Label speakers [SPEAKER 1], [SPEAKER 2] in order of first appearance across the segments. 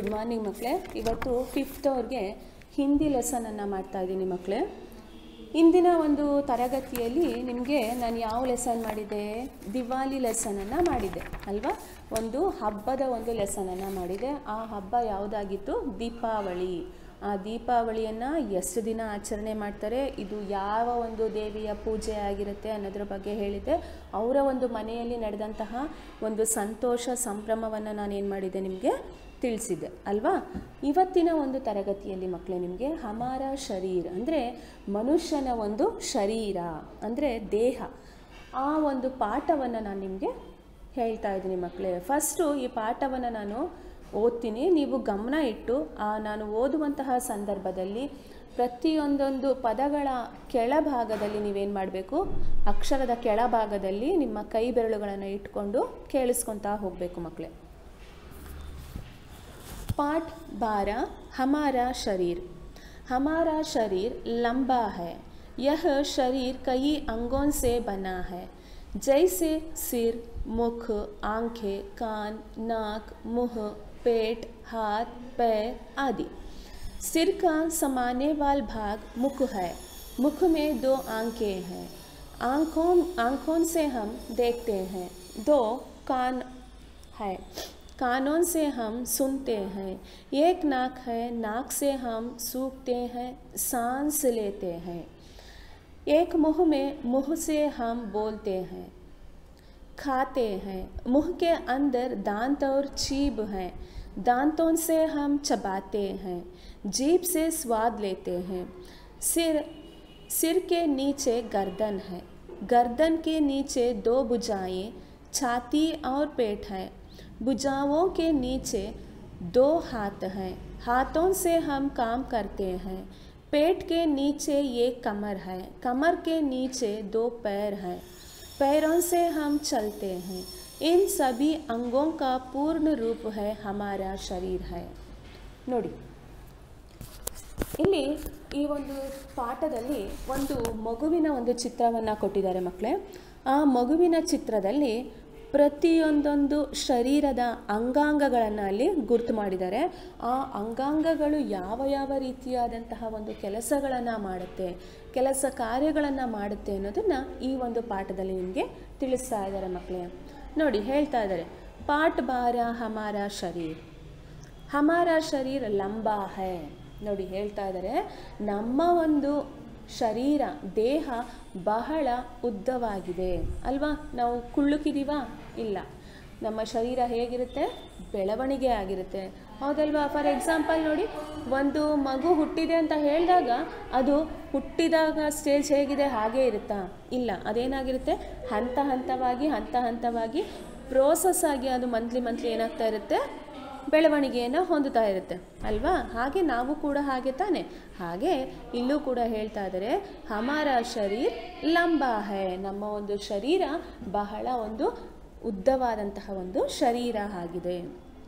[SPEAKER 1] good morning ಮಕ್ಕಳೇ ಇವತ್ತು fifth ಅವ್ರಿಗೆ ಹಿಂದಿ ಲೆಸನನ್ನು ಮಾಡ್ತಾ ಇದ್ದೀನಿ ಮಕ್ಕಳೇ ಇಂದಿನ ಒಂದು ತರಗತಿಯಲ್ಲಿ ನಿಮಗೆ ನಾನು ಯಾವ ಲೆಸನ್ ಮಾಡಿದ್ದೆ ದಿವಾಲಿ ಲೆಸನನ್ನು ಮಾಡಿದ್ದೆ ಅಲ್ವಾ ಒಂದು ಹಬ್ಬದ ಒಂದು ಲೆಸನನ್ನು ಮಾಡಿದೆ ಆ ಹಬ್ಬ ಯಾವುದಾಗಿತ್ತು ದೀಪಾವಳಿ ಆ ದೀಪಾವಳಿಯನ್ನು ಎಷ್ಟು ದಿನ ಆಚರಣೆ ಮಾಡ್ತಾರೆ ಇದು ಯಾವ ಒಂದು ದೇವಿಯ ಪೂಜೆ ಆಗಿರುತ್ತೆ ಅನ್ನೋದ್ರ ಬಗ್ಗೆ ಹೇಳಿದ್ದೆ ಅವರ ಒಂದು ಮನೆಯಲ್ಲಿ ನಡೆದಂತಹ ಒಂದು ಸಂತೋಷ ಸಂಭ್ರಮವನ್ನು ನಾನು ಏನು ಮಾಡಿದ್ದೆ ನಿಮಗೆ ತಿಳಿಸಿದ್ದೆ ಅಲ್ವಾ ಇವತ್ತಿನ ಒಂದು ತರಗತಿಯಲ್ಲಿ ಮಕ್ಕಳೇ ನಿಮಗೆ ಹಮಾರ ಶರೀರ್ ಅಂದರೆ ಮನುಷ್ಯನ ಒಂದು ಶರೀರ ಅಂದರೆ ದೇಹ ಆ ಒಂದು ಪಾಠವನ್ನು ನಾನು ನಿಮಗೆ ಹೇಳ್ತಾ ಇದ್ದೀನಿ ಮಕ್ಕಳೇ ಫಸ್ಟು ಈ ಪಾಠವನ್ನು ನಾನು ಓದ್ತೀನಿ ನೀವು ಗಮನ ಇಟ್ಟು ಆ ನಾನು ಓದುವಂತಹ ಸಂದರ್ಭದಲ್ಲಿ ಪ್ರತಿಯೊಂದೊಂದು ಪದಗಳ ಕೆಳಭಾಗದಲ್ಲಿ ನೀವೇನು ಮಾಡಬೇಕು ಅಕ್ಷರದ ಕೆಳಭಾಗದಲ್ಲಿ ನಿಮ್ಮ ಕೈ ಬೆರಳುಗಳನ್ನು ಇಟ್ಕೊಂಡು ಕೇಳಿಸ್ಕೊತಾ ಹೋಗಬೇಕು ಮಕ್ಕಳೇ पाठ बारह हमारा शरीर हमारा शरीर लंबा है यह शरीर कई अंगों से बना है जैसे सिर मुख आंखें कान नाक मुंह पेट हाथ पैर आदि सिर का समाने वाल भाग मुख है मुख में दो आंखें हैं आंखों आंखों से हम देखते हैं दो कान है कानों से हम सुनते हैं एक नाक है नाक से हम सूखते हैं सांस लेते हैं एक मुंह में मुंह से हम बोलते हैं खाते हैं मुंह के अंदर दांत और जीभ हैं दांतों से हम चबाते हैं जीभ से स्वाद लेते हैं सिर सिर के नीचे गर्दन है गर्दन के नीचे दो भुजाएं छाती और पेट है भुजाओं के नीचे दो हाथ हैं हाथों से हम काम करते हैं पेट के नीचे ये कमर है कमर के नीचे दो पैर हैं पैरों से हम चलते हैं इन सभी अंगों का पूर्ण रूप है हमारा शरीर है ನೋಡಿ ಇಲ್ಲಿ ಈ ಒಂದು ಪಾಠದಲ್ಲಿ ಒಂದು ಮಗುವಿನ ಒಂದು ಚಿತ್ರವನ್ನು ಕೊಟ್ಟಿದ್ದಾರೆ ಮಕ್ಕಳೇ ಆ ಮಗುವಿನ ಚಿತ್ರದಲ್ಲಿ ಪ್ರತಿಯೊಂದೊಂದು ಶರೀರದ ಅಂಗಾಂಗಗಳನ್ನು ಅಲ್ಲಿ ಗುರುತು ಮಾಡಿದ್ದಾರೆ ಆ ಅಂಗಾಂಗಗಳು ಯಾವ ಯಾವ ರೀತಿಯಾದಂತಹ ಒಂದು ಕೆಲಸಗಳನ್ನು ಮಾಡುತ್ತೆ ಕೆಲಸ ಕಾರ್ಯಗಳನ್ನು ಮಾಡುತ್ತೆ ಅನ್ನೋದನ್ನು ಈ ಒಂದು ಪಾಠದಲ್ಲಿ ನಿಮಗೆ ತಿಳಿಸ್ತಾ ಇದ್ದಾರೆ ಮಕ್ಕಳೇ ನೋಡಿ ಹೇಳ್ತಾ ಇದ್ದಾರೆ ಪಾಠ ಬಾರ ಹಮಾರ ಶರೀರ್ ಹಮಾರ ಶರೀರ ಲಂಬಾ ಹೈ ನೋಡಿ ಹೇಳ್ತಾ ಇದ್ದಾರೆ ನಮ್ಮ ಒಂದು ಶರೀರ ದೇಹ ಬಹಳ ಉದ್ದವಾಗಿದೆ ಅಲ್ವಾ ನಾವು ಕುಳ್ಳುಕಿದೀವಾ ಇಲ್ಲ ನಮ್ಮ ಶರೀರ ಹೇಗಿರುತ್ತೆ ಬೆಳವಣಿಗೆ ಆಗಿರುತ್ತೆ ಹೌದಲ್ವಾ ಫಾರ್ ಎಕ್ಸಾಂಪಲ್ ನೋಡಿ ಒಂದು ಮಗು ಹುಟ್ಟಿದೆ ಅಂತ ಹೇಳಿದಾಗ ಅದು ಹುಟ್ಟಿದಾಗ ಸ್ಟೇಜ್ ಹೇಗಿದೆ ಹಾಗೇ ಇರುತ್ತಾ ಇಲ್ಲ ಅದೇನಾಗಿರುತ್ತೆ ಹಂತ ಹಂತವಾಗಿ ಹಂತ ಹಂತವಾಗಿ ಪ್ರೋಸೆಸ್ ಆಗಿ ಅದು ಮಂತ್ಲಿ ಮಂತ್ಲಿ ಏನಾಗ್ತಾ ಇರುತ್ತೆ ಬೆಳವಣಿಗೆಯನ್ನು ಹೊಂದುತ್ತಾ ಇರುತ್ತೆ ಅಲ್ವಾ ಹಾಗೆ ನಾವು ಕೂಡ ಹಾಗೆ ತಾನೆ ಹಾಗೆ ಇಲ್ಲೂ ಕೂಡ ಹೇಳ್ತಾ ಇದ್ದಾರೆ ಹಮಾರ ಶರೀರ್ ಲಂಬಾ ಹೈ ನಮ್ಮ ಒಂದು ಶರೀರ ಬಹಳ ಒಂದು ಉದ್ದವಾದಂತಹ ಒಂದು ಶರೀರ ಆಗಿದೆ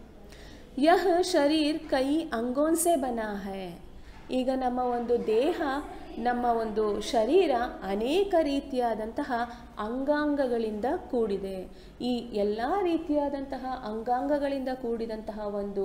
[SPEAKER 1] ಯಹ ಶರೀರ್ ಕೈ ಅಂಗೋನ್ಸೆ ಬನಾ ಹೈ ಈಗ ನಮ್ಮ ಒಂದು ದೇಹ ನಮ್ಮ ಒಂದು ಶರೀರ ಅನೇಕ ರೀತಿಯಾದಂತಹ ಅಂಗಾಂಗಗಳಿಂದ ಕೂಡಿದೆ ಈ ಎಲ್ಲ ರೀತಿಯಾದಂತಹ ಅಂಗಾಂಗಗಳಿಂದ ಕೂಡಿದಂತಹ ಒಂದು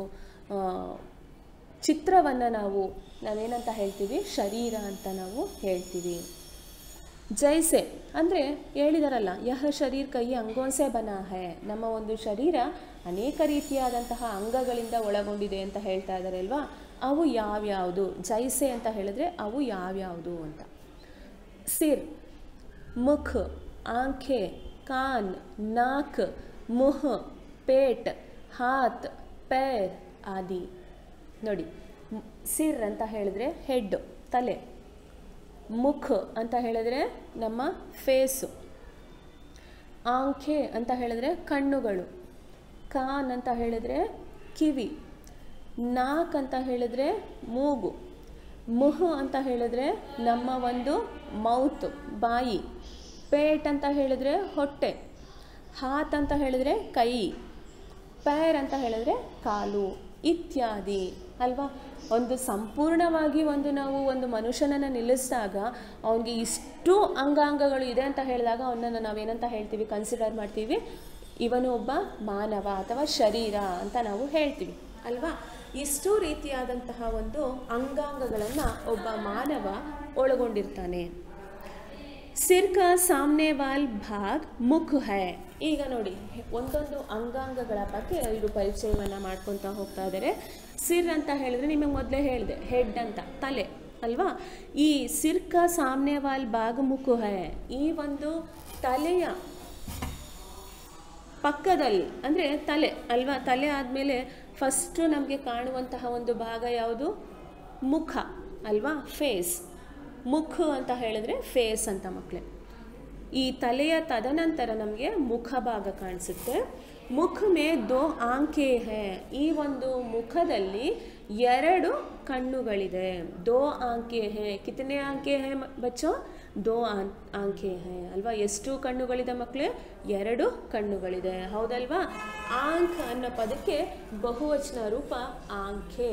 [SPEAKER 1] ಚಿತ್ರವನ್ನು ನಾವು ನಾವೇನಂತ ಹೇಳ್ತೀವಿ ಶರೀರ ಅಂತ ನಾವು ಹೇಳ್ತೀವಿ ಜೈಸೆ ಅಂದರೆ ಹೇಳಿದಾರಲ್ಲ ಯಹ ಶರೀರ್ ಕೈ ಅಂಗೋನ್ಸೆ ಬನಾ ಹೈ ನಮ್ಮ ಒಂದು ಶರೀರ ಅನೇಕ ರೀತಿಯಾದಂತಹ ಅಂಗಗಳಿಂದ ಒಳಗೊಂಡಿದೆ ಅಂತ ಹೇಳ್ತಾ ಇದ್ದಾರೆ ಅಲ್ವಾ ಅವು ಯಾವ್ಯಾವುದು ಜೈಸೆ ಅಂತ ಹೇಳಿದ್ರೆ ಅವು ಯಾವ್ಯಾವುದು ಅಂತ ಸಿರ್ ಮುಖ ಆಂಖೆ ಕಾನ್ ನಾಕ್ ಮುಹ ಪೇಟ್ ಹಾತ್ ಪೇರ್ ಆದಿ ನೋಡಿ ಸಿರ್ ಅಂತ ಹೇಳಿದ್ರೆ ಹೆಡ್ ತಲೆ ಮುಖ ಅಂತ ಹೇಳಿದ್ರೆ ನಮ್ಮ ಫೇಸು ಆಂಖೆ ಅಂತ ಹೇಳಿದ್ರೆ ಕಣ್ಣುಗಳು ಕಾನ್ ಅಂತ ಹೇಳಿದ್ರೆ ಕಿವಿ ನಾಕ್ ಅಂತ ಹೇಳಿದ್ರೆ ಮೂಗು ಮುಹ ಅಂತ ಹೇಳಿದ್ರೆ ನಮ್ಮ ಒಂದು ಮೌತ್ ಬಾಯಿ ಪೇಟ್ ಅಂತ ಹೇಳಿದ್ರೆ ಹೊಟ್ಟೆ ಹಾತ್ ಅಂತ ಹೇಳಿದ್ರೆ ಕೈ ಪೇರ್ ಅಂತ ಹೇಳಿದ್ರೆ ಕಾಲು ಇತ್ಯಾದಿ ಅಲ್ವಾ ಒಂದು ಸಂಪೂರ್ಣವಾಗಿ ಒಂದು ನಾವು ಒಂದು ಮನುಷ್ಯನನ್ನು ನಿಲ್ಲಿಸಿದಾಗ ಅವನಿಗೆ ಇಷ್ಟು ಅಂಗಾಂಗಗಳು ಇದೆ ಅಂತ ಹೇಳಿದಾಗ ಅವನನ್ನು ನಾವೇನಂತ ಹೇಳ್ತೀವಿ ಕನ್ಸಿಡರ್ ಮಾಡ್ತೀವಿ ಇವನು ಒಬ್ಬ ಮಾನವ ಅಥವಾ ಶರೀರ ಅಂತ ನಾವು ಹೇಳ್ತೀವಿ ಅಲ್ವಾ ಇಷ್ಟು ರೀತಿಯಾದಂತಹ ಒಂದು ಅಂಗಾಂಗಗಳನ್ನು ಒಬ್ಬ ಮಾನವ ಒಳಗೊಂಡಿರ್ತಾನೆ ಸಿರ್ಕ ಸಾಮ್ನೆ ವಾಲ್ ಭಾಗ್ ಮುಖ್ ಹೈ ಈಗ ನೋಡಿ ಒಂದೊಂದು ಅಂಗಾಂಗಗಳ ಬಗ್ಗೆ ಇವರು ಪರಿಚಯವನ್ನು ಮಾಡ್ಕೊತಾ ಹೋಗ್ತಾ ಇದ್ದಾರೆ ಸಿರ್ ಅಂತ ಹೇಳಿದ್ರೆ ನಿಮಗೆ ಮೊದಲೇ ಹೇಳಿದೆ ಹೆಡ್ ಅಂತ ತಲೆ ಅಲ್ವಾ ಈ ಸಿರ್ಕ ಸಾಮ್ನೆ ವಾಲ್ ಭಾಗ್ ಮುಖ್ ಹೈ ಈ ಒಂದು ತಲೆಯ ಪಕ್ಕದಲ್ಲಿ ಅಂದರೆ ತಲೆ ಅಲ್ವಾ ತಲೆ ಆದಮೇಲೆ ಫಸ್ಟು ನಮಗೆ ಕಾಣುವಂತಹ ಒಂದು ಭಾಗ ಯಾವುದು ಮುಖ ಅಲ್ವಾ ಫೇಸ್ ಮುಖ ಅಂತ ಹೇಳಿದ್ರೆ ಫೇಸ್ ಅಂತ ಮಕ್ಕಳೇ ಈ ತಲೆಯ ತದನಂತರ ನಮಗೆ ಮುಖ ಭಾಗ ಕಾಣಿಸುತ್ತೆ ಮುಖ ಮೇ ದೋ ಆಂಕೆ ಹೇ ಈ ಒಂದು ಮುಖದಲ್ಲಿ ಎರಡು ಕಣ್ಣುಗಳಿದೆ ದೋ ಆಂಕೆ ಹೇ ಕಿತನೆ ಆಂಕೆ ಹೇ ಮ- ಬಚ್ಚೋ ದೋ ಆನ್ ಆಂಕೆ ಹೇ ಅಲ್ವಾ ಎಷ್ಟು ಕಣ್ಣುಗಳಿದೆ ಮಕ್ಕಳೇ ಎರಡು ಕಣ್ಣುಗಳಿದೆ ಹೌದಲ್ವಾ ಆಂಕ್ ಅನ್ನೋ ಪದಕ್ಕೆ ಬಹುವಚನ ರೂಪ ಆಂಖೆ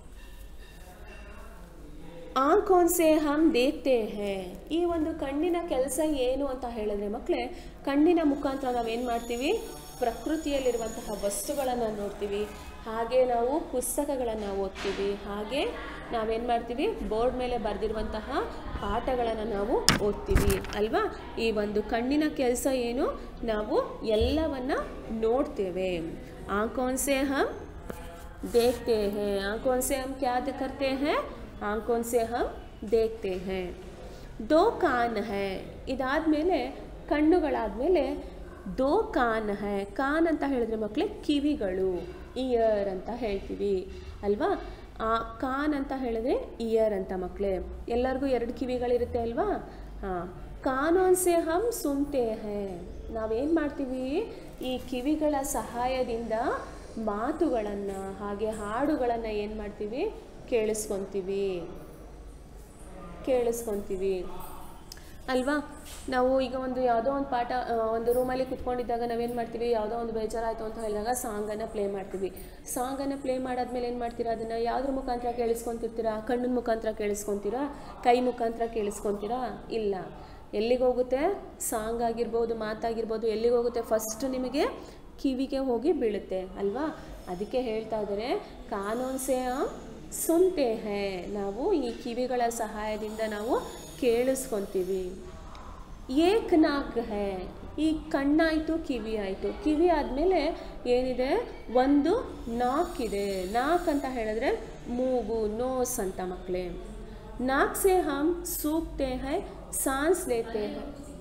[SPEAKER 1] ಆಂಕೋನ್ ಸೆ ಹಮ್ ದೇಖ್ತೆ ಹೇ ಈ ಒಂದು ಕಣ್ಣಿನ ಕೆಲಸ ಏನು ಅಂತ ಹೇಳಿದ್ರೆ ಮಕ್ಕಳೇ ಕಣ್ಣಿನ ಮುಖಾಂತರ ನಾವೇನು ಮಾಡ್ತೀವಿ ಪ್ರಕೃತಿಯಲ್ಲಿರುವಂತಹ ವಸ್ತುಗಳನ್ನು ನೋಡ್ತೀವಿ ಹಾಗೆ ನಾವು ಪುಸ್ತಕಗಳನ್ನು ಓದ್ತೀವಿ ಹಾಗೆ ನಾವೇನು ಮಾಡ್ತೀವಿ ಬೋರ್ಡ್ ಮೇಲೆ ಬರೆದಿರುವಂತಹ ಪಾಠಗಳನ್ನು ನಾವು ಓದ್ತೀವಿ ಅಲ್ವಾ ಈ ಒಂದು ಕಣ್ಣಿನ ಕೆಲಸ ಏನು ನಾವು ಎಲ್ಲವನ್ನ ನೋಡ್ತೇವೆ ಆಂಕೋನ್ ಸೆ ಹಮ್ देखते हैं आंखों से हम क्या करते हैं आंखों से हम देखते हैं दो ಕಾನ್ है ಇದಾದಮೇಲೆ ಕಣ್ಣುಗಳಾದಮೇಲೆ ದೋ ಕಾನ್ ಹೈ ಕಾನ್ ಅಂತ ಹೇಳಿದ್ರೆ ಮಕ್ಕಳೇ ಕಿವಿಗಳು ಇಯರ್ ಅಂತ ಹೇಳ್ತೀವಿ ಅಲ್ವಾ ಆ ಕಾನ್ ಅಂತ ಹೇಳಿದ್ರೆ ಇಯರ್ ಅಂತ ಮಕ್ಕಳೇ ಎಲ್ಲರಿಗೂ ಎರಡು ಕಿವಿಗಳಿರುತ್ತೆ ಅಲ್ವಾ ಹಾಂ ಕಾನೂನ್ ಸೆ ಹಮ್ ಸುನ್ತೆ ಹೇ ನಾವೇನು ಮಾಡ್ತೀವಿ ಈ ಕಿವಿಗಳ ಸಹಾಯದಿಂದ ಮಾತುಗಳನ್ನು ಹಾಗೆ ಹಾಡುಗಳನ್ನು ಏನು ಮಾಡ್ತೀವಿ ಕೇಳಿಸ್ಕೊತೀವಿ ಕೇಳಿಸ್ಕೊತೀವಿ ಅಲ್ವಾ ನಾವು ಈಗ ಒಂದು ಯಾವುದೋ ಒಂದು ಪಾಠ ಆ, ಒಂದು ರೂಮಲ್ಲಿ ಕುತ್ಕೊಂಡಿದ್ದಾಗ ನಾವೇನು ಮಾಡ್ತೀವಿ ಯಾವುದೋ ಒಂದು ಬೇಜಾರಾಯಿತು ಅಂತ ಹೇಳಿದಾಗ ಸಾಂಗನ್ನು ಪ್ಲೇ ಮಾಡ್ತೀವಿ ಸಾಂಗನ್ನು ಪ್ಲೇ ಮಾಡಾದ್ಮೇಲೆ ಏನು ಮಾಡ್ತೀರಾ ಅದನ್ನು ಯಾವುದ್ರ ಮುಖಾಂತರ ಕೇಳಿಸ್ಕೊತಿರ್ತೀರಾ ಕಣ್ಣಿನ ಮುಖಾಂತರ ಕೇಳಿಸ್ಕೊತೀರಾ ಕೈ ಮುಖಾಂತರ ಕೇಳಿಸ್ಕೊತೀರಾ ಇಲ್ಲ ಎಲ್ಲಿಗೆ ಹೋಗುತ್ತೆ ಸಾಂಗ್ ಆಗಿರ್ಬೋದು ಮಾತಾಗಿರ್ಬೋದು ಎಲ್ಲಿಗೆ ಹೋಗುತ್ತೆ ಫಸ್ಟ್ ನಿಮಗೆ ಕಿವಿಗೆ ಹೋಗಿ ಬೀಳುತ್ತೆ ಅಲ್ವಾ ಅದಕ್ಕೆ ಹೇಳ್ತಾ ಇದ್ದಾರೆ ಕಾನೂನ್ ಸೇ ಸುನ್ತೆ ಹೇ ನಾವು ಈ ಕಿವಿಗಳ ಸಹಾಯದಿಂದ ನಾವು ಕೇಳಿಸ್ಕೊತೀವಿ ಏಕ್ ನಾಕ್ ಹೇ ಈ ಕಣ್ಣಾಯಿತು ಕಿವಿ ಆಯಿತು ಕಿವಿ ಆದಮೇಲೆ ಏನಿದೆ ಒಂದು ನಾಕ್ ಇದೆ ನಾಕ್ ಅಂತ ಹೇಳಿದ್ರೆ ಮೂಗು ನೋಸ್ ಅಂತ ಮಕ್ಕಳೇ ನಾಕ್ ಸೆ ಹಮ್ ಸೂಕ್ತೆ ಹೈ ಸಾನ್ಸ್ ಲೇತೆ ಹೈ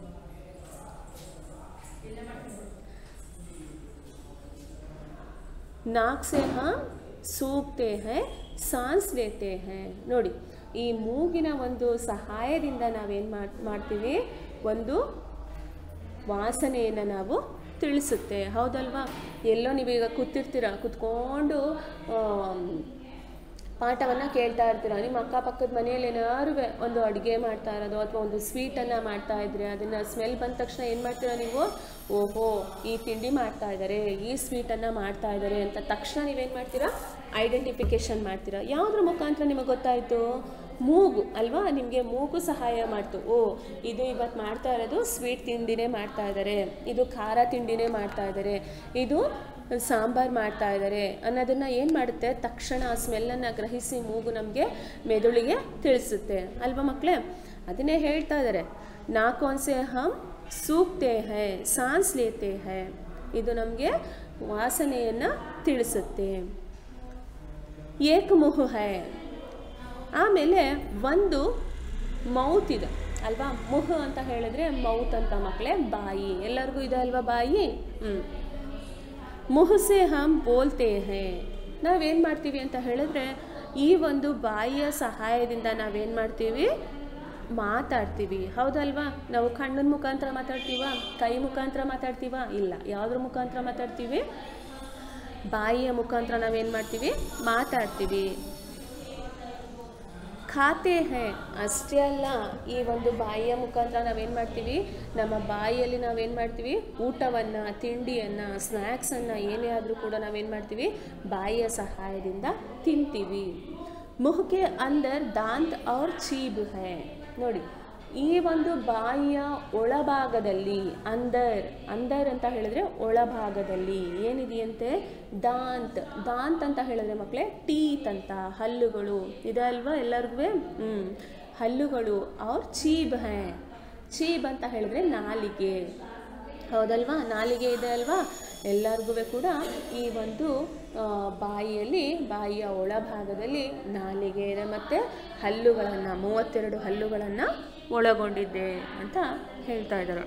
[SPEAKER 1] ನಾಕ್ ಸೆ ಹಮ್ ಸೂಕ್ತೆ ಹೈ ಸಾನ್ಸ್ ಲೇತೆ ಹೈ ನೋಡಿ ಈ ಮೂಗಿನ ಒಂದು ಸಹಾಯದಿಂದ ನಾವೇನು ಮಾಡ್ತೀವಿ ಒಂದು ವಾಸನೆಯನ್ನು ನಾವು ತಿಳಿಸುತ್ತೆ ಹೌದಲ್ವಾ ಎಲ್ಲೋ ನೀವೀಗ ಕೂತಿರ್ತೀರ ಕುತ್ಕೊಂಡು ಪಾಠವನ್ನು ಕೇಳ್ತಾ ಇರ್ತೀರ ನಿಮ್ಮ ಅಕ್ಕಪಕ್ಕದ ಮನೆಯಲ್ಲಿ ಏನಾದ್ರು ಒಂದು ಅಡುಗೆ ಮಾಡ್ತಾ ಇರೋದು ಅಥವಾ ಒಂದು ಸ್ವೀಟನ್ನು ಮಾಡ್ತಾ ಇದ್ರೆ ಅದನ್ನು ಸ್ಮೆಲ್ ಬಂದ ತಕ್ಷಣ ಏನು ಮಾಡ್ತೀರಾ ನೀವು ಓಹೋ ಈ ತಿಂಡಿ ಮಾಡ್ತಾ ಇದ್ದಾರೆ ಈ ಸ್ವೀಟನ್ನು ಮಾಡ್ತಾ ಇದ್ದಾರೆ ಅಂತ ತಕ್ಷಣ ನೀವೇನು ಮಾಡ್ತೀರಾ ಐಡೆಂಟಿಫಿಕೇಷನ್ ಮಾಡ್ತೀರಾ ಯಾವುದ್ರ ಮುಖಾಂತರ ನಿಮಗೆ ಗೊತ್ತಾಯಿತು ಮೂಗು ಅಲ್ವಾ ನಿಮಗೆ ಮೂಗು ಸಹಾಯ ಮಾಡ್ತು ಓ ಇದು ಇವತ್ತು ಮಾಡ್ತಾ ಇರೋದು ಸ್ವೀಟ್ ತಿಂಡಿನೇ ಮಾಡ್ತಾ ಇದ್ದಾರೆ ಇದು ಖಾರ ತಿಂಡಿನೇ ಮಾಡ್ತಾ ಇದ್ದಾರೆ ಇದು ಸಾಂಬಾರು ಮಾಡ್ತಾ ಇದ್ದಾರೆ ಅನ್ನೋದನ್ನು ಏನು ಮಾಡುತ್ತೆ ತಕ್ಷಣ ಆ ಸ್ಮೆಲ್ಲನ್ನು ಗ್ರಹಿಸಿ ಮೂಗು ನಮಗೆ ಮೆದುಳಿಗೆ ತಿಳಿಸುತ್ತೆ ಅಲ್ವಾ ಮಕ್ಕಳೇ ಅದನ್ನೇ ಹೇಳ್ತಾ ಇದ್ದಾರೆ ನಾಕೋನ್ಸೆ ಹಮ್ ಸೂಕ್ತೆ ಹೈ ಸಾನ್ಸ್ ಲೇತೆ ಹೈ ಇದು ನಮಗೆ ವಾಸನೆಯನ್ನು ತಿಳಿಸುತ್ತೆ ಏಕಮುಹು ಹೈ ಆಮೇಲೆ ಒಂದು ಮೌತ್ ಇದೆ ಅಲ್ವಾ ಮುಹ್ ಅಂತ ಹೇಳಿದ್ರೆ ಮೌತ್ ಅಂತ ಮಕ್ಕಳೇ ಬಾಯಿ ಎಲ್ಲರಿಗೂ ಇದೆ ಅಲ್ವಾ ಬಾಯಿ ಹ್ಞೂ ಮುಹಸೆ ಹಮ್ ಬೋಲ್ತೆ ಹೇ ನಾವೇನು ಮಾಡ್ತೀವಿ ಅಂತ ಹೇಳಿದ್ರೆ ಈ ಒಂದು ಬಾಯಿಯ ಸಹಾಯದಿಂದ ನಾವೇನು ಮಾಡ್ತೀವಿ ಮಾತಾಡ್ತೀವಿ ಹೌದಲ್ವಾ ನಾವು ಕಣ್ಣಿನ ಮುಖಾಂತರ ಮಾತಾಡ್ತೀವ ಕೈ ಮುಖಾಂತರ ಮಾತಾಡ್ತೀವ ಇಲ್ಲ ಯಾವುದ್ರ ಮುಖಾಂತರ ಮಾತಾಡ್ತೀವಿ ಬಾಯಿಯ ಮುಖಾಂತರ ನಾವೇನು ಮಾಡ್ತೀವಿ ಮಾತಾಡ್ತೀವಿ ಖಾತೆ ಹೇ ಅಷ್ಟೇ ಅಲ್ಲ ಈ ಒಂದು ಬಾಯಿಯ ಮುಖಾಂತರ ನಾವೇನು ಮಾಡ್ತೀವಿ ನಮ್ಮ ಬಾಯಿಯಲ್ಲಿ ನಾವೇನು ಮಾಡ್ತೀವಿ ಊಟವನ್ನು ತಿಂಡಿಯನ್ನು ಸ್ನ್ಯಾಕ್ಸನ್ನು ಏನೇ ಆದರೂ ಕೂಡ ನಾವೇನು ಮಾಡ್ತೀವಿ ಬಾಯಿಯ ಸಹಾಯದಿಂದ ತಿಂತೀವಿ ಮುಖಕ್ಕೆ ಅಂದರ್ ದಾಂತ್ ಅವ್ರ ಚೀಬ್ ಹೇ ನೋಡಿ ಈ ಒಂದು ಬಾಯಿಯ ಒಳಭಾಗದಲ್ಲಿ ಅಂದರ್ ಅಂದರ್ ಅಂತ ಹೇಳಿದ್ರೆ ಒಳಭಾಗದಲ್ಲಿ ಏನಿದೆಯಂತೆ ದಾಂತ್ ದಾಂತ್ ಅಂತ ಹೇಳಿದ್ರೆ ಮಕ್ಕಳೇ ಟೀತ್ ಅಂತ ಹಲ್ಲುಗಳು ಇದೆ ಅಲ್ವಾ ಎಲ್ಲರಿಗೂ ಹ್ಞೂ ಹಲ್ಲುಗಳು ಅವ್ರ ಚೀಬ್ ಹೇ ಚೀಬ್ ಅಂತ ಹೇಳಿದ್ರೆ ನಾಲಿಗೆ ಹೌದಲ್ವಾ ನಾಲಿಗೆ ಇದೆ ಅಲ್ವಾ ಎಲ್ಲರಿಗೂ ಕೂಡ ಈ ಒಂದು ಆ, ಬಾಯಿಯಲ್ಲಿ ಬಾಯಿಯ ಒಳಭಾಗದಲ್ಲಿ ನಾಲಿಗೆ ಇದೆ ಮತ್ತು ಹಲ್ಲುಗಳನ್ನು ಮೂವತ್ತೆರಡು ಹಲ್ಲುಗಳನ್ನು ಒಳಗೊಂಡಿದೆ ಅಂತ ಹೇಳ್ತಾ ಇದ್ದಾರೆ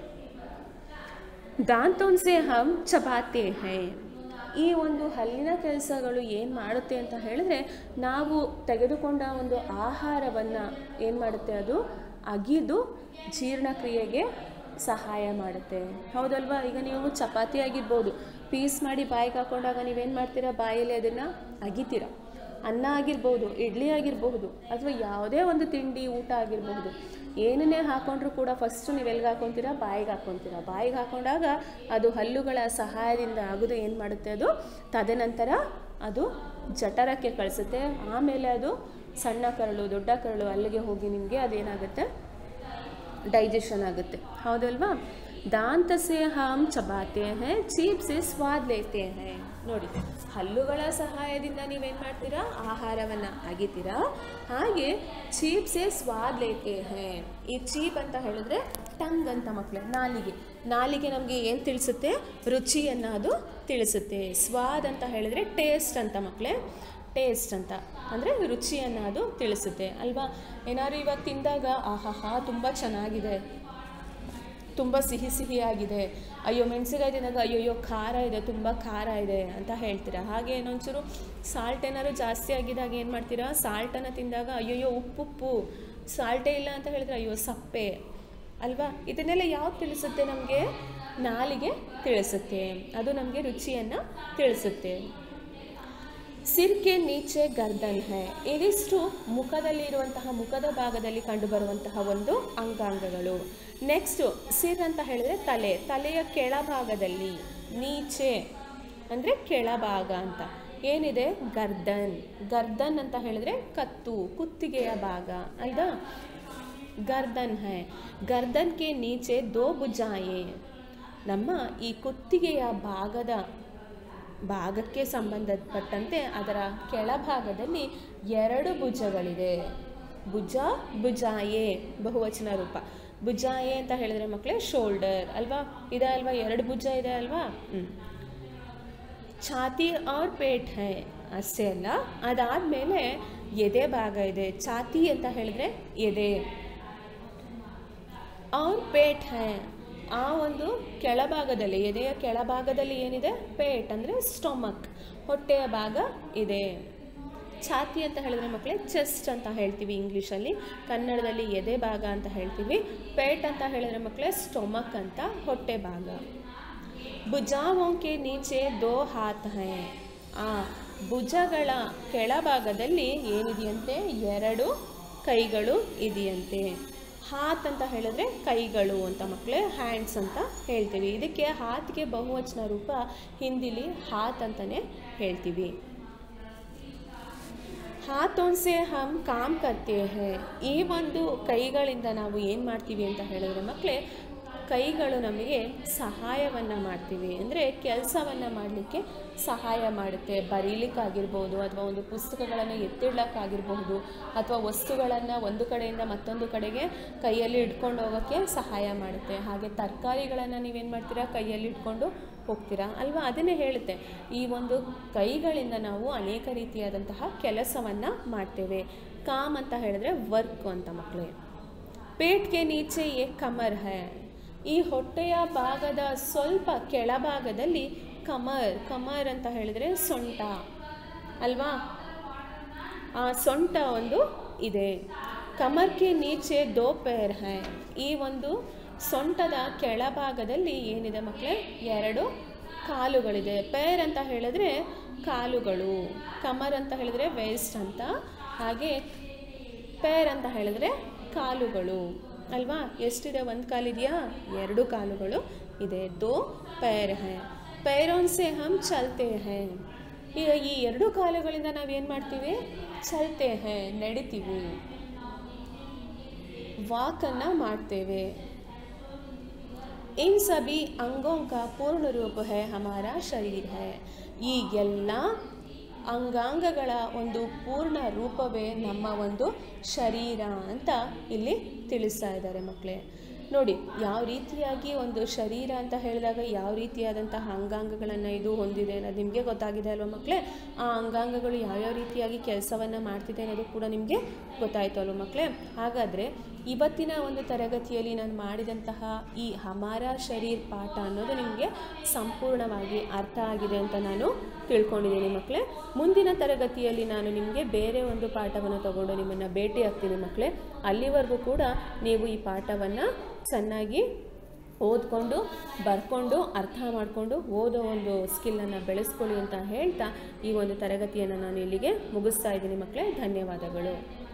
[SPEAKER 1] ದಾಂತೋನ್ ಸೆ ಹಮ್ ಚಪಾತೆ ಹೈ ಈ ಒಂದು ಹಲ್ಲಿನ ಕೆಲಸಗಳು ಏನು ಮಾಡುತ್ತೆ ಅಂತ ಹೇಳಿದ್ರೆ ನಾವು ತೆಗೆದುಕೊಂಡ ಒಂದು ಆಹಾರವನ್ನು ಏನು ಮಾಡುತ್ತೆ ಅದು ಅಗಿದು ಜೀರ್ಣಕ್ರಿಯೆಗೆ ಸಹಾಯ ಮಾಡುತ್ತೆ ಹೌದಲ್ವಾ ಈಗ ನೀವು ಚಪಾತಿ ಆಗಿರ್ಬೋದು ಪೀಸ್ ಮಾಡಿ ಬಾಯಿಗೆ ಹಾಕೊಂಡಾಗ ನೀವೇನು ಮಾಡ್ತೀರಾ ಬಾಯಲ್ಲಿ ಅದನ್ನು ಅಗಿತೀರಾ ಅನ್ನ ಆಗಿರ್ಬೋದು ಇಡ್ಲಿ ಆಗಿರಬಹುದು ಅಥವಾ ಯಾವುದೇ ಒಂದು ತಿಂಡಿ ಊಟ ಆಗಿರಬಹುದು ಏನನ್ನೇ ಹಾಕೊಂಡ್ರೂ ಕೂಡ ಫಸ್ಟು ನೀವು ಎಲ್ಲಿಗೆ ಹಾಕೊತೀರಾ ಬಾಯಿಗೆ ಹಾಕೊತೀರಾ ಬಾಯಿಗೆ ಹಾಕೊಂಡಾಗ ಅದು ಹಲ್ಲುಗಳ ಸಹಾಯದಿಂದ ಆಗೋದು ಏನು ಮಾಡುತ್ತೆ ಅದು ತದನಂತರ ಅದು ಜಠರಕ್ಕೆ ಕಳಿಸುತ್ತೆ ಆಮೇಲೆ ಅದು ಸಣ್ಣ ಕರಳು ದೊಡ್ಡ ಕರಳು ಅಲ್ಲಿಗೆ ಹೋಗಿ ನಿಮಗೆ ಅದೇನಾಗುತ್ತೆ ಡೈಜೆಷನ್ ಆಗುತ್ತೆ ಹೌದಲ್ವಾ ದಾಂತ ಸೆ ಹಮ್ ಚಬಾತೆ ಹೇ ಚೀಪ್ ಸೆ ಸ್ವಾದ್ ಲೇತೆ ಹೇ ನೋಡಿ ಹಲ್ಲುಗಳ ಸಹಾಯದಿಂದ ನೀವೇನು ಮಾಡ್ತೀರಾ ಆಹಾರವನ್ನು ಅಗಿತೀರಾ ಹಾಗೆ ಚೀಪ್ ಸೆ ಸ್ವಾದ್ ಲೇತೆ ಹೇ ಈ ಚೀಪ್ ಅಂತ ಹೇಳಿದ್ರೆ ಟಂಗ್ ಅಂತ ಮಕ್ಕಳೇ ನಾಲಿಗೆ ನಾಲಿಗೆ ನಮಗೆ ಏನು ತಿಳಿಸುತ್ತೆ ರುಚಿಯನ್ನು ಅದು ತಿಳಿಸುತ್ತೆ ಸ್ವಾದ್ ಅಂತ ಹೇಳಿದ್ರೆ ಟೇಸ್ಟ್ ಅಂತ ಮಕ್ಕಳೇ ಟೇಸ್ಟ್ ಅಂತ ಅಂದರೆ ರುಚಿಯನ್ನು ಅದು ತಿಳಿಸುತ್ತೆ ಅಲ್ವಾ ಏನಾದ್ರು ಇವಾಗ ತಿಂದಾಗ ಆಹಾಹಾ ತುಂಬ ಚೆನ್ನಾಗಿದೆ ತುಂಬ ಸಿಹಿ ಸಿಹಿಯಾಗಿದೆ ಅಯ್ಯೋ ಮೆಣಸಿನಕಾಯಿ ತಿಂದಾಗ ಅಯ್ಯೋಯ್ಯೋ ಖಾರ ಇದೆ ತುಂಬ ಖಾರ ಇದೆ ಅಂತ ಹೇಳ್ತೀರಾ ಹಾಗೆ ಇನ್ನೊಂಚೂರು ಸಾಲ್ಟ್ ಏನಾದ್ರು ಜಾಸ್ತಿ ಆಗಿದಾಗ ಏನು ಮಾಡ್ತೀರಾ ಸಾಲ್ಟನ್ನು ತಿಂದಾಗ ಅಯ್ಯೋಯ್ಯೋ ಉಪ್ಪುಪ್ಪು ಸಾಲ್ಟೇ ಇಲ್ಲ ಅಂತ ಹೇಳಿದ್ರೆ ಅಯ್ಯೋ ಸಪ್ಪೆ ಅಲ್ವಾ ಇದನ್ನೆಲ್ಲ ಯಾವ್ದು ತಿಳಿಸುತ್ತೆ ನಮಗೆ ನಾಲಿಗೆ ತಿಳಿಸುತ್ತೆ ಅದು ನಮಗೆ ರುಚಿಯನ್ನು ತಿಳಿಸುತ್ತೆ ಸಿರ್ಕೆ ನೀಚೆ ಗರ್ದನ್ ಹೈ ಇದಿಷ್ಟು ಮುಖದಲ್ಲಿ ಇರುವಂತಹ ಮುಖದ ಭಾಗದಲ್ಲಿ ಕಂಡುಬರುವಂತಹ ಒಂದು ಅಂಗಾಂಗಗಳು ನೆಕ್ಸ್ಟು ಸಿರ್ ಅಂತ ಹೇಳಿದ್ರೆ ತಲೆ ತಲೆಯ ಕೆಳಭಾಗದಲ್ಲಿ ನೀಚೆ ಅಂದರೆ ಕೆಳಭಾಗ ಅಂತ ಏನಿದೆ ಗರ್ದನ್ ಗರ್ದನ್ ಅಂತ ಹೇಳಿದ್ರೆ ಕತ್ತು ಕುತ್ತಿಗೆಯ ಭಾಗ ಅಲ್ವಾ ಗರ್ದನ್ ಹೈ ಗರ್ದನ್ ಕೆ ನೀಚೆ ದೋ ಭುಜಾಯೆ ನಮ್ಮ ಈ ಕುತ್ತಿಗೆಯ ಭಾಗದ ಭಾಗಕ್ಕೆ ಸಂಬಂಧಪಟ್ಟಂತೆ ಅದರ ಕೆಳಭಾಗದಲ್ಲಿ ಎರಡು ಭುಜಗಳಿದೆ ಭುಜ ಭುಜಾಯೆ ಬಹುವಚನ ರೂಪ ಭುಜಾಯೆ ಅಂತ ಹೇಳಿದ್ರೆ ಮಕ್ಕಳೇ ಶೋಲ್ಡರ್ ಅಲ್ವಾ ಇದೆ ಅಲ್ವಾ ಎರಡು ಭುಜ ಇದೆ ಅಲ್ವಾ ಹ್ಞೂ ಛಾತಿ ಅವ್ರ ಪೇಟ್ ಹೈ ಅಷ್ಟೇ ಅಲ್ಲ ಅದಾದಮೇಲೆ ಎದೆ ಭಾಗ ಇದೆ ಛಾತಿ ಅಂತ ಹೇಳಿದ್ರೆ ಎದೆ ಅವ್ರ ಪೇಟ್ ಹೈ ಆ ಒಂದು ಕೆಳಭಾಗದಲ್ಲಿ ಎದೆಯ ಕೆಳಭಾಗದಲ್ಲಿ ಏನಿದೆ ಪೇಟ್ ಅಂದರೆ ಸ್ಟೊಮಕ್ ಹೊಟ್ಟೆಯ ಭಾಗ ಇದೆ ಛಾತಿ ಅಂತ ಹೇಳಿದ್ರೆ ಮಕ್ಕಳೇ ಚೆಸ್ಟ್ ಅಂತ ಹೇಳ್ತೀವಿ ಇಂಗ್ಲೀಷಲ್ಲಿ ಕನ್ನಡದಲ್ಲಿ ಎದೆ ಭಾಗ ಅಂತ ಹೇಳ್ತೀವಿ ಪೇಟ್ ಅಂತ ಹೇಳಿದ್ರೆ ಮಕ್ಕಳೇ ಸ್ಟೊಮಕ್ ಅಂತ ಹೊಟ್ಟೆ ಭಾಗ ಭುಜಾವೋಂಕೆ ನೀಚೆ ದೋ ಹಾತ್ ಹೈ ಆ ಭುಜಗಳ ಕೆಳಭಾಗದಲ್ಲಿ ಏನಿದೆಯಂತೆ ಎರಡು ಕೈಗಳು ಇದೆಯಂತೆ ಹಾತ್ ಅಂತ ಹೇಳಿದ್ರೆ ಕೈಗಳು ಅಂತ ಮಕ್ಕಳೇ ಹ್ಯಾಂಡ್ಸ್ ಅಂತ ಹೇಳ್ತೀವಿ ಇದಕ್ಕೆ ಹಾತ್ಗೆ ಬಹುವಚನ ರೂಪ ಹಿಂದಿಲಿ ಹಾತ್ ಅಂತಲೇ ಹೇಳ್ತೀವಿ ಹಾತೋನ್ಸೆ ಹಮ್ ಕಾಮ್ ಕರ್ತೆ ಹೇ ಈ ಒಂದು ಕೈಗಳಿಂದ ನಾವು ಏನು ಮಾಡ್ತೀವಿ ಅಂತ ಹೇಳಿದ್ರೆ ಮಕ್ಕಳೇ ಕೈಗಳು ನಮಗೆ ಸಹಾಯವನ್ನು ಮಾಡ್ತೀವಿ ಅಂದರೆ ಕೆಲಸವನ್ನು ಮಾಡಲಿಕ್ಕೆ ಸಹಾಯ ಮಾಡುತ್ತೆ ಬರೀಲಿಕ್ಕಾಗಿರ್ಬೋದು ಅಥವಾ ಒಂದು ಪುಸ್ತಕಗಳನ್ನು ಎತ್ತಿಡ್ಲಿಕ್ಕಾಗಿರ್ಬಹುದು ಅಥವಾ ವಸ್ತುಗಳನ್ನು ಒಂದು ಕಡೆಯಿಂದ ಮತ್ತೊಂದು ಕಡೆಗೆ ಕೈಯಲ್ಲಿ ಇಟ್ಕೊಂಡು ಹೋಗೋಕ್ಕೆ ಸಹಾಯ ಮಾಡುತ್ತೆ ಹಾಗೆ ತರಕಾರಿಗಳನ್ನು ನೀವೇನು ಮಾಡ್ತೀರಾ ಕೈಯಲ್ಲಿ ಇಟ್ಕೊಂಡು ಹೋಗ್ತೀರಾ ಅಲ್ವಾ ಅದನ್ನೇ ಹೇಳುತ್ತೆ ಈ ಒಂದು ಕೈಗಳಿಂದ ನಾವು ಅನೇಕ ರೀತಿಯಾದಂತಹ ಕೆಲಸವನ್ನು ಮಾಡ್ತೇವೆ ಕಾಮ್ ಅಂತ ಹೇಳಿದ್ರೆ ವರ್ಕ್ ಅಂತ ಮಕ್ಕಳೇ ಪೇಟ್ಗೆ ನೀಚೆ ಏ ಕಮರ್ ಹೈ ಈ ಹೊಟ್ಟೆಯ ಭಾಗದ ಸ್ವಲ್ಪ ಕೆಳಭಾಗದಲ್ಲಿ ಕಮರ್ ಕಮರ್ ಅಂತ ಹೇಳಿದ್ರೆ ಸೊಂಟ ಅಲ್ವಾ ಆ ಸೊಂಟ ಒಂದು ಇದೆ ಕಮರ್ಗೆ ನೀಚೆ ದೋ ಪೇರ್ ಹೈ ಈ ಒಂದು ಸೊಂಟದ ಕೆಳಭಾಗದಲ್ಲಿ ಏನಿದೆ ಮಕ್ಕಳೇ ಎರಡು ಕಾಲುಗಳಿದೆ ಪೇರ್ ಅಂತ ಹೇಳಿದ್ರೆ ಕಾಲುಗಳು ಕಮರ್ ಅಂತ ಹೇಳಿದ್ರೆ ವೇಸ್ಟ್ ಅಂತ ಹಾಗೆ ಪೇರ್ ಅಂತ ಹೇಳಿದ್ರೆ ಕಾಲುಗಳು ಅಲ್ವಾ ಎಷ್ಟಿದೆ ಒಂದು ಕಾಲಿದೆಯಾ ಎರಡು ಕಾಲುಗಳು ಇದೆ ದೋ ಪೈರ್ ಹೈ ಪೈರೋನ್ ಸೆ ಹಮ್ ಚಲ್ತೆ ಹೈ ಈಗ ಈ ಎರಡು ಕಾಲುಗಳಿಂದ ನಾವೇನು ಮಾಡ್ತೀವಿ ಚಲ್ತೆ ಹೈ ನಡಿತೀವಿ ವಾಕನ್ನು ಮಾಡ್ತೇವೆ इन सभी अंगों का पूर्ण रूप है हमारा शरीर है ಈ ಎಲ್ಲ ಅಂಗಾಂಗಗಳ ಒಂದು ಪೂರ್ಣ ರೂಪವೇ ನಮ್ಮ ಒಂದು ಶರೀರ ಅಂತ ಇಲ್ಲಿ ತಿಳಿಸ್ತಾ ಇದ್ದಾರೆ ಮಕ್ಕಳೇ ನೋಡಿ ಯಾವ ರೀತಿಯಾಗಿ ಒಂದು ಶರೀರ ಅಂತ ಹೇಳಿದಾಗ ಯಾವ ರೀತಿಯಾದಂತಹ ಅಂಗಾಂಗಗಳನ್ನು ಇದು ಹೊಂದಿದೆ ಅನ್ನೋದು ನಿಮಗೆ ಗೊತ್ತಾಗಿದೆ ಅಲ್ವಾ ಮಕ್ಕಳೇ ಆ ಅಂಗಾಂಗಗಳು ಯಾವ್ಯಾವ ರೀತಿಯಾಗಿ ಕೆಲಸವನ್ನು ಮಾಡ್ತಿದೆ ಅನ್ನೋದು ಕೂಡ ನಿಮಗೆ ಗೊತ್ತಾಯಿತು ಅಲ್ವ ಮಕ್ಕಳೇ ಹಾಗಾದರೆ ಇವತ್ತಿನ ಒಂದು ತರಗತಿಯಲ್ಲಿ ನಾನು ಮಾಡಿದಂತಹ ಈ ಹಮಾರ ಶರೀರ್ ಪಾಠ ಅನ್ನೋದು ನಿಮಗೆ ಸಂಪೂರ್ಣವಾಗಿ ಅರ್ಥ ಆಗಿದೆ ಅಂತ ನಾನು ತಿಳ್ಕೊಂಡಿದ್ದೀನಿ ಮಕ್ಕಳೇ ಮುಂದಿನ ತರಗತಿಯಲ್ಲಿ ನಾನು ನಿಮಗೆ ಬೇರೆ ಒಂದು ಪಾಠವನ್ನು ತಗೊಂಡು ನಿಮ್ಮನ್ನು ಭೇಟಿ ಆಗ್ತೀನಿ ಮಕ್ಕಳೇ ಅಲ್ಲಿವರೆಗೂ ಕೂಡ ನೀವು ಈ ಪಾಠವನ್ನು ಚೆನ್ನಾಗಿ ಓದ್ಕೊಂಡು ಬರ್ಕೊಂಡು ಅರ್ಥ ಮಾಡಿಕೊಂಡು ಓದೋ ಒಂದು ಸ್ಕಿಲ್ಲನ್ನು ಬೆಳೆಸ್ಕೊಳ್ಳಿ ಅಂತ ಹೇಳ್ತಾ ಈ ಒಂದು ತರಗತಿಯನ್ನು ನಾನು ಇಲ್ಲಿಗೆ ಮುಗಿಸ್ತಾ ಇದ್ದೀನಿ ಮಕ್ಕಳೇ ಧನ್ಯವಾದಗಳು